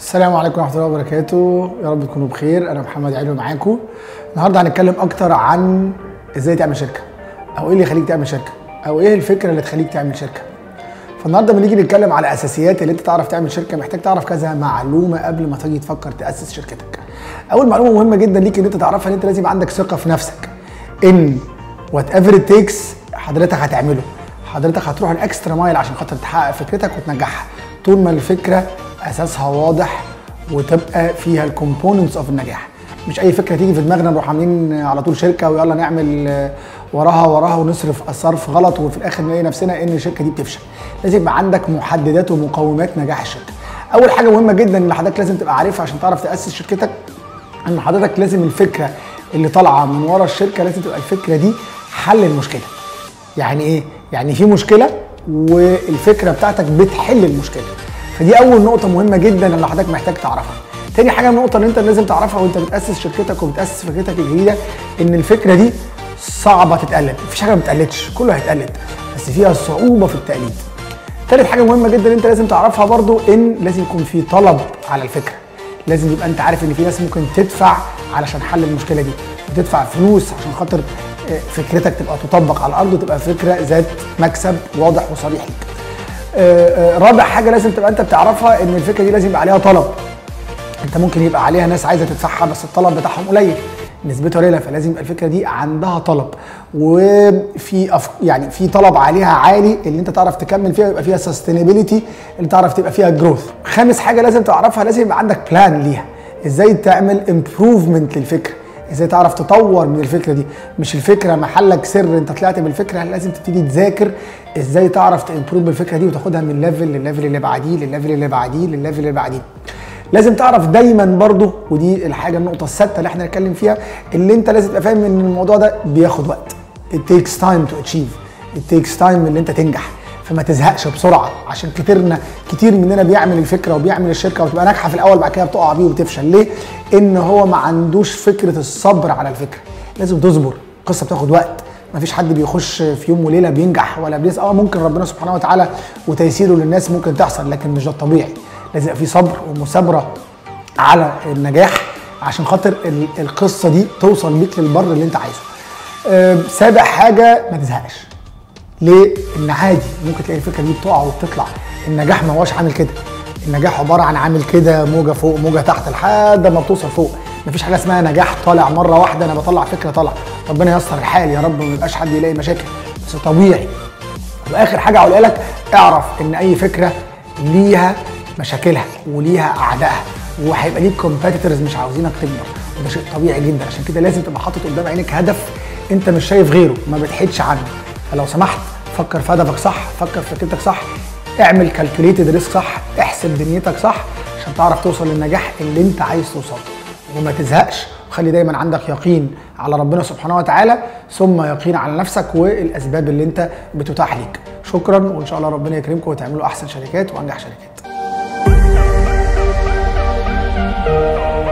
السلام عليكم ورحمه الله وبركاته يا رب تكونوا بخير انا محمد علوي معاكم النهارده هنتكلم اكتر عن ازاي تعمل شركه او ايه اللي يخليك تعمل شركه او ايه الفكره اللي تخليك تعمل شركه فالنهارده بنيجي نتكلم على اساسيات اللي انت تعرف تعمل شركه محتاج تعرف كذا معلومه قبل ما تيجي تفكر تاسس شركتك اول معلومه مهمه جدا ليك ان انت تعرفها ان انت لازم يبقى عندك ثقه في نفسك ان وات ايفر ات تيكس حضرتك هتعمله حضرتك هتروح الاكسترا مايل عشان خاطر تحقق فكرتك وتنجحها طول ما الفكره اساسها واضح وتبقى فيها الكومبوننتس اوف النجاح مش اي فكره تيجي في دماغنا نروح عاملين على طول شركه ويلا نعمل آه، وراها وراها ونصرف صرف غلط وفي الاخر نلاقي نفسنا ان الشركه دي بتفشل لازم يبقى عندك محددات ومقومات نجاح الشركه اول حاجه مهمه جدا اللي حضرتك لازم تبقى عارفها عشان تعرف تاسس شركتك ان حضرتك لازم الفكره اللي طالعه من ورا الشركه لازم تبقى الفكره دي حل المشكله يعني ايه يعني في مشكله والفكره بتاعتك بتحل المشكله فدي اول نقطه مهمه جدا اللي حضرتك محتاج تعرفها تاني حاجه النقطه اللي انت لازم تعرفها وانت بتاسس شركتك وبتاسس فكرتك الجديده ان الفكره دي صعبه تتقلد مفيش حاجه ما بتقلدش كله هيتقلد بس فيها صعوبه في التقليد تالت حاجه مهمه جدا انت لازم تعرفها برضو ان لازم يكون في طلب على الفكره لازم يبقى انت عارف ان في ناس ممكن تدفع علشان حل المشكله دي وتدفع فلوس عشان خاطر آه، فكرتك تبقى تطبق على الارض وتبقى فكره ذات مكسب واضح وصريح ليك آه، آه، رابع حاجه لازم تبقى انت بتعرفها ان الفكره دي لازم يبقى عليها طلب انت ممكن يبقى عليها ناس عايزه تدفعها بس الطلب بتاعهم قليل نسبته قليله فلازم يبقى الفكره دي عندها طلب وفي أف... يعني في طلب عليها عالي اللي انت تعرف تكمل فيها ويبقى فيها سستينابيلتي اللي تعرف تبقى فيها جروث خامس حاجه لازم تعرفها لازم يبقى عندك بلان ليها ازاي تعمل امبروفمنت للفكره ازاي تعرف تطور من الفكره دي مش الفكره محلك سر انت طلعت بالفكره لازم تبتدي تذاكر ازاي تعرف تمبروف بالفكره دي وتاخدها من ليفل للليفل اللي بعديه للليفل اللي بعديه للليفل اللي بعديه لازم تعرف دايما برضو ودي الحاجه النقطه السادسه اللي احنا هنتكلم فيها اللي انت لازم تبقى فاهم ان الموضوع ده بياخد وقت it takes time to achieve it takes time ان انت تنجح فما تزهقش بسرعه عشان كتيرنا كتير مننا بيعمل الفكره وبيعمل الشركه وتبقى ناجحه في الاول بعد كده بتقع بيه وبتفشل ليه؟ ان هو ما عندوش فكره الصبر على الفكره لازم تصبر القصه بتاخد وقت ما فيش حد بيخش في يوم وليله بينجح ولا بيس اه ممكن ربنا سبحانه وتعالى وتيسيره للناس ممكن تحصل لكن مش ده الطبيعي لازم يبقى في صبر ومثابره على النجاح عشان خاطر ال- القصه دي توصل بيك للبر اللي انت عايزه آه، سابع حاجه ما تزهقش ليه؟ ان عادي ممكن تلاقي الفكره دي بتقع وبتطلع النجاح ما هوش عامل كده النجاح عباره عن عامل كده موجه فوق موجه تحت لحد ما بتوصل فوق مفيش حاجه اسمها نجاح طالع مره واحده انا بطلع فكره طالعه ربنا ييسر الحال يا رب ما يبقاش حد يلاقي مشاكل بس طبيعي واخر حاجه هقولها لك اعرف ان اي فكره ليها مشاكلها وليها اعدائها وهيبقى ليك كومبيتيتورز مش عاوزينك تكبر وده شيء طبيعي جدا عشان كده لازم تبقى حاطط قدام عينك هدف انت مش شايف غيره ما بتحيدش عنه فلو سمحت فكر في هدفك صح فكر في فكرتك صح اعمل كالكوليتد ريسك صح احسب دنيتك صح عشان تعرف توصل للنجاح اللي انت عايز توصل له. وما تزهقش وخلي دايما عندك يقين على ربنا سبحانه وتعالى ثم يقين على نفسك والاسباب اللي انت بتتاح ليك شكرا وان شاء الله ربنا يكرمكم وتعملوا احسن شركات وانجح شركات